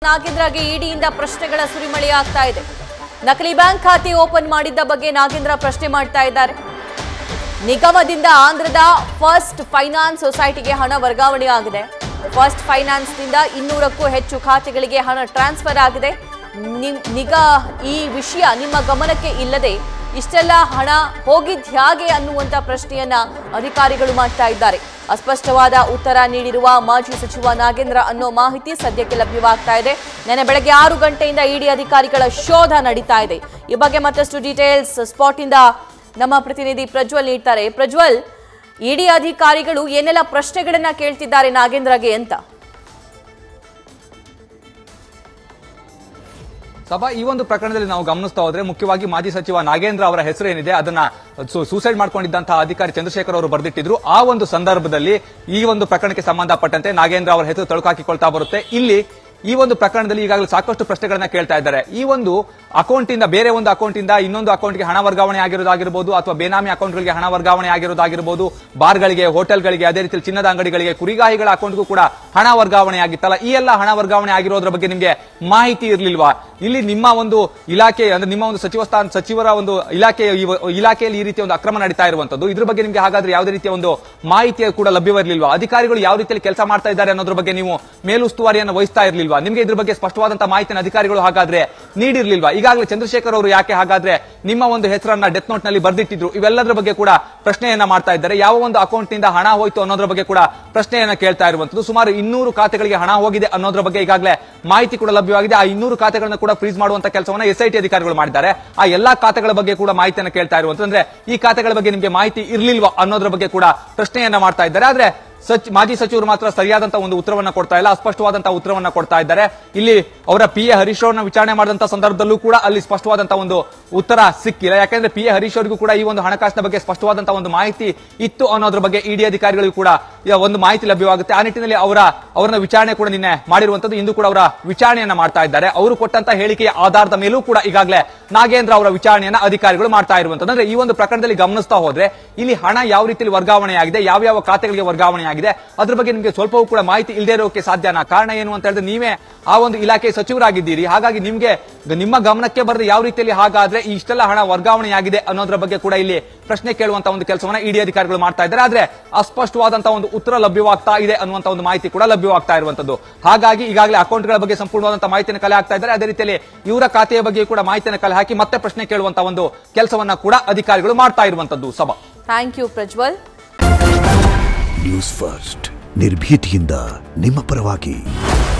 ನಾಗೇಂದ್ರಗೆ ಇಡಿಯಿಂದ ಪ್ರಶ್ನೆಗಳ ಸುರಿಮಳೆ ಆಗ್ತಾ ಇದೆ ನಕಲಿ ಬ್ಯಾಂಕ್ ಖಾತೆ ಓಪನ್ ಮಾಡಿದ್ದ ಬಗ್ಗೆ ನಾಗೇಂದ್ರ ಪ್ರಶ್ನೆ ಮಾಡ್ತಾ ಇದ್ದಾರೆ ನಿಗಮದಿಂದ ಆಂಧ್ರದ ಫಸ್ಟ್ ಫೈನಾನ್ಸ್ ಸೊಸೈಟಿಗೆ ಹಣ ವರ್ಗಾವಣೆ ಆಗಿದೆ ಫಸ್ಟ್ ಫೈನಾನ್ಸ್ನಿಂದ ಇನ್ನೂರಕ್ಕೂ ಹೆಚ್ಚು ಖಾತೆಗಳಿಗೆ ಹಣ ಟ್ರಾನ್ಸ್ಫರ್ ಆಗಿದೆ ನಿಮ್ ನಿಗಾ ಈ ವಿಷಯ ನಿಮ್ಮ ಗಮನಕ್ಕೆ ಇಲ್ಲದೆ ಇಷ್ಟೆಲ್ಲ ಹಣ ಹೋಗಿದ್ ಹೇಗೆ ಅನ್ನುವಂತ ಪ್ರಶ್ನೆಯನ್ನ ಅಧಿಕಾರಿಗಳು ಮಾಡ್ತಾ ಇದ್ದಾರೆ ಅಸ್ಪಷ್ಟವಾದ ಉತ್ತರ ನೀಡಿರುವ ಮಾಜಿ ಸಚಿವ ನಾಗೇಂದ್ರ ಅನ್ನೋ ಮಾಹಿತಿ ಸದ್ಯಕ್ಕೆ ಲಭ್ಯವಾಗ್ತಾ ಇದೆ ನೆನೆ ಬೆಳಗ್ಗೆ ಆರು ಗಂಟೆಯಿಂದ ಇಡಿ ಅಧಿಕಾರಿಗಳ ಶೋಧ ನಡೀತಾ ಇದೆ ಈ ಬಗ್ಗೆ ಮತ್ತಷ್ಟು ಡೀಟೇಲ್ಸ್ ಸ್ಪಾಟ್ ಇಂದ ನಮ್ಮ ಪ್ರತಿನಿಧಿ ಪ್ರಜ್ವಲ್ ನೀಡ್ತಾರೆ ಪ್ರಜ್ವಲ್ ಇಡಿ ಅಧಿಕಾರಿಗಳು ಏನೆಲ್ಲ ಪ್ರಶ್ನೆಗಳನ್ನ ಕೇಳ್ತಿದ್ದಾರೆ ನಾಗೇಂದ್ರಗೆ ಅಂತ ಸಭಾ ಈ ಒಂದು ಪ್ರಕರಣದಲ್ಲಿ ನಾವು ಗಮನಿಸ್ತಾ ಹೋದ್ರೆ ಮುಖ್ಯವಾಗಿ ಮಾಜಿ ಸಚಿವ ನಾಗೇಂದ್ರ ಅವರ ಹೆಸರು ಏನಿದೆ ಅದನ್ನ ಸೂಸೈಡ್ ಮಾಡ್ಕೊಂಡಿದ್ದಂತಹ ಅಧಿಕಾರಿ ಚಂದ್ರಶೇಖರ್ ಅವರು ಬರೆದಿಟ್ಟಿದ್ರು ಆ ಒಂದು ಸಂದರ್ಭದಲ್ಲಿ ಈ ಒಂದು ಪ್ರಕರಣಕ್ಕೆ ಸಂಬಂಧಪಟ್ಟಂತೆ ನಾಗೇಂದ್ರ ಅವರ ಹೆಸರು ತಳುಕಾಕಿಕೊಳ್ತಾ ಬರುತ್ತೆ ಇಲ್ಲಿ ಈ ಒಂದು ಪ್ರಕರಣದಲ್ಲಿ ಈಗಾಗಲೇ ಸಾಕಷ್ಟು ಪ್ರಶ್ನೆಗಳನ್ನ ಕೇಳ್ತಾ ಇದ್ದಾರೆ ಈ ಒಂದು ಅಕೌಂಟ್ ಇಂದ ಬೇರೆ ಒಂದು ಅಕೌಂಟ್ ಇಂದ ಇನ್ನೊಂದು ಅಕೌಂಟ್ಗೆ ಹಣ ವರ್ಗಾವಣೆ ಆಗಿರೋದಾಗಿರ್ಬೋದು ಅಥವಾ ಬೇನಾಮಿ ಅಕೌಂಟ್ಗಳಿಗೆ ಹಣ ವರ್ಗಾವಣೆ ಆಗಿರೋದಾಗಿರ್ಬೋದು ಬಾರ್ಗಳಿಗೆ ಹೋಟೆಲ್ಗಳಿಗೆ ಅದೇ ರೀತಿ ಚಿನ್ನದ ಅಂಗಡಿಗಳಿಗೆ ಕುರಿಗಾಹಿಗಳ ಅಕೌಂಟ್ಗೂ ಕೂಡ ಹಣ ವರ್ಗಾವಣೆ ಆಗಿತ್ತಲ್ಲ ಈ ಎಲ್ಲ ಹಣ ವರ್ಗಾವಣೆ ಆಗಿರೋದ್ರ ಬಗ್ಗೆ ನಿಮಗೆ ಮಾಹಿತಿ ಇರಲಿಲ್ವಾ ಇಲ್ಲಿ ನಿಮ್ಮ ಒಂದು ಇಲಾಖೆ ಅಂದ್ರೆ ನಿಮ್ಮ ಒಂದು ಸಚಿವ ಸ್ಥಾನ ಸಚಿವರ ಒಂದು ಇಲಾಖೆ ಈ- ಇಲಾಖೆಯಲ್ಲಿ ಈ ರೀತಿಯ ಒಂದು ಅಕ್ರಮ ನಡೀತಾ ಇರುವಂತದ್ದು ಇದ್ರ ಬಗ್ಗೆ ನಿಮಗೆ ಹಾಗಾದ್ರೆ ಯಾವುದೇ ರೀತಿಯ ಒಂದು ಮಾಹಿತಿ ಕೂಡ ಲಭ್ಯವಿರಲಿಲ್ವಾ ಅಧಿಕಾರಿಗಳು ಯಾವ ರೀತಿಯಲ್ಲಿ ಕೆಲಸ ಮಾಡ್ತಾ ಇದ್ದಾರೆ ಅನ್ನೋದ್ರ ಬಗ್ಗೆ ನೀವು ಮೇಲುಸ್ತುವಾರಿಯನ್ನು ವಹಿಸ್ತಾ ಇರಲಿಲ್ವಾ ನಿಮಗೆ ಇದ್ರ ಬಗ್ಗೆ ಸ್ಪಷ್ಟವಾದಂತಹ ಮಾಹಿತಿಯನ್ನು ಅಧಿಕಾರಿಗಳು ಹಾಗಾದ್ರೆ ನೀಡಿರ್ಲಿಲ್ವಾ ಈಗಾಗಲೇ ಚಂದ್ರಶೇಖರ್ ಅವರು ಯಾಕೆ ಹಾಗಾದ್ರೆ ನಿಮ್ಮ ಒಂದು ಹೆಸರನ್ನ ಡೆತ್ ನೋಟ್ ನಲ್ಲಿ ಬರ್ದಿಟ್ಟಿದ್ರು ಇವೆಲ್ಲದರ ಬಗ್ಗೆ ಕೂಡ ಪ್ರಶ್ನೆಯನ್ನ ಮಾಡ್ತಾ ಇದ್ದಾರೆ ಯಾವ ಒಂದು ಅಕೌಂಟ್ ನಿಂದ ಹಣ ಹೋಯ್ತು ಅನ್ನೋದ್ರ ಬಗ್ಗೆ ಕೂಡ ಪ್ರಶ್ನೆಯನ್ನ ಕೇಳ್ತಾ ಇರುವಂತದ್ದು ಸುಮಾರು ಇನ್ನೂರು ಖಾತೆಗಳಿಗೆ ಹಣ ಹೋಗಿದೆ ಅನ್ನೋದ್ರ ಬಗ್ಗೆ ಈಗಾಗಲೇ ಮಾಹಿತಿ ಕೂಡ ಲಭ್ಯವಾಗಿದೆ ಆ ಇನ್ನೂರು ಖಾತೆಗಳನ್ನ ಕೂಡ ಫ್ರೀಸ್ ಮಾಡುವಂತ ಕೆಲಸವನ್ನ ಎಸ್ಐಟಿ ಅಧಿಕಾರಿಗಳು ಮಾಡಿದ್ದಾರೆ ಆ ಎಲ್ಲಾ ಖಾತೆಗಳ ಬಗ್ಗೆ ಕೂಡ ಮಾಹಿತಿಯನ್ನು ಕೇಳ್ತಾ ಇರುವಂತದ್ದು ಅಂದ್ರೆ ಈ ಖಾತೆಗಳ ಬಗ್ಗೆ ನಿಮಗೆ ಮಾಹಿತಿ ಇರ್ಲಿಲ್ವಾ ಅನ್ನೋದ್ರ ಬಗ್ಗೆ ಕೂಡ ಪ್ರಶ್ನೆಯನ್ನ ಮಾಡ್ತಾ ಇದ್ದಾರೆ ಆದ್ರೆ ಸಚ್ ಮಾಜಿ ಸಚಿವರು ಮಾತ್ರ ಸರಿಯಾದಂತಹ ಒಂದು ಉತ್ತರವನ್ನ ಕೊಡ್ತಾ ಇಲ್ಲ ಅಸ್ಪಷ್ಟವಾದಂತಹ ಉತ್ತರವನ್ನ ಕೊಡ್ತಾ ಇದ್ದಾರೆ ಇಲ್ಲಿ ಅವರ ಪಿ ಎ ಹರೀಶ್ ಅವರನ್ನ ವಿಚಾರಣೆ ಮಾಡಿದಂತಹ ಸಂದರ್ಭದಲ್ಲೂ ಕೂಡ ಅಲ್ಲಿ ಸ್ಪಷ್ಟವಾದಂತಹ ಒಂದು ಉತ್ತರ ಸಿಕ್ಕಿಲ್ಲ ಯಾಕಂದ್ರೆ ಪಿ ಎ ಹರೀಶ್ ಅವರಿಗೂ ಕೂಡ ಈ ಒಂದು ಹಣಕಾಸಿನ ಬಗ್ಗೆ ಸ್ಪಷ್ಟವಾದಂತಹ ಒಂದು ಮಾಹಿತಿ ಇತ್ತು ಅನ್ನೋದ್ರ ಬಗ್ಗೆ ಇಡಿ ಅಧಿಕಾರಿಗಳಿಗೂ ಕೂಡ ಈ ಒಂದು ಮಾಹಿತಿ ಲಭ್ಯವಾಗುತ್ತೆ ಆ ನಿಟ್ಟಿನಲ್ಲಿ ಅವರ ಅವರನ್ನ ವಿಚಾರಣೆ ಕೂಡ ನಿನ್ನೆ ಮಾಡಿರುವಂತದ್ದು ಇಂದು ಕೂಡ ಅವರ ವಿಚಾರಣೆಯನ್ನ ಮಾಡ್ತಾ ಇದ್ದಾರೆ ಅವರು ಕೊಟ್ಟಂತಹ ಹೇಳಿಕೆಯ ಆಧಾರದ ಮೇಲೂ ಕೂಡ ಈಗಾಗಲೇ ನಾಗೇಂದ್ರ ಅವರ ವಿಚಾರಣೆಯನ್ನ ಅಧಿಕಾರಿಗಳು ಮಾಡ್ತಾ ಇರುವಂತದ್ದು ಅಂದ್ರೆ ಈ ಒಂದು ಪ್ರಕರಣದಲ್ಲಿ ಗಮನಿಸ್ತಾ ಹೋದ್ರೆ ಇಲ್ಲಿ ಹಣ ಯಾವ ರೀತಿಯಲ್ಲಿ ವರ್ಗಾವಣೆ ಆಗಿದೆ ಯಾವ ಯಾವ ಖಾತೆಗಳಿಗೆ ವರ್ಗಾವಣೆ ಆಗಿದೆ ಅದ್ರ ಬಗ್ಗೆ ನಿಮಗೆ ಸ್ವಲ್ಪವೂ ಕೂಡ ಮಾಹಿತಿ ಇಲ್ಲದೆ ಇರೋಕೆ ಸಾಧ್ಯನಾ ಕಾರಣ ಏನು ಅಂತ ಹೇಳಿದ್ರೆ ನೀವೇ ಆ ಒಂದು ಇಲಾಖೆ ಸಚಿವರಾಗಿದ್ದೀರಿ ಹಾಗಾಗಿ ನಿಮ್ಗೆ ನಿಮ್ಮ ಗಮನಕ್ಕೆ ಬರದೆ ಯಾವ ರೀತಿಯಲ್ಲಿ ಹಾಗಾದ್ರೆ ಈ ಇಷ್ಟೆಲ್ಲ ಹಣ ವರ್ಗಾವಣೆ ಆಗಿದೆ ಅನ್ನೋದ್ರ ಬಗ್ಗೆ ಕೂಡ ಇಲ್ಲಿ ಪ್ರಶ್ನೆ ಕೇಳುವಂತ ಒಂದು ಕೆಲಸವನ್ನ ಇಡಿ ಅಧಿಕಾರಿಗಳು ಮಾಡ್ತಾ ಇದ್ದಾರೆ ಆದ್ರೆ ಅಸ್ಪಷ್ಟವಾದಂತಹ ಒಂದು ಉತ್ತರ ಲಭ್ಯವಾಗ್ತಾ ಇದೆ ಅನ್ನುವಂತ ಒಂದು ಮಾಹಿತಿ ಕೂಡ ಲಭ್ಯವಾಗ್ತಾ ಇರುವಂತದ್ದು ಹಾಗಾಗಿ ಈಗಾಗಲೇ ಅಕೌಂಟ್ಗಳ ಬಗ್ಗೆ ಸಂಪೂರ್ಣವಾದಂತಹ ಮಾಹಿತಿಯನ್ನು ಕಲೆ ಹಾಕ್ತಾ ಇದ್ದಾರೆ ಅದೇ ರೀತಿಯಲ್ಲಿ ಇವರ ಖಾತೆಯ ಬಗ್ಗೆ ಕೂಡ ಮಾಹಿತಿಯನ್ನು ಕಲೆ ಹಾಕಿ ಮತ್ತೆ ಪ್ರಶ್ನೆ ಕೇಳುವಂತ ಒಂದು ಕೆಲಸವನ್ನ ಕೂಡ ಅಧಿಕಾರಿಗಳು ಮಾಡ್ತಾ ಇರುವಂತದ್ದು ಸಭಾ thank you Prajwal news first ನಿರ್ಭೀತಿಯಿಂದ ನಿಮ್ಮ ಪರವಾಗಿ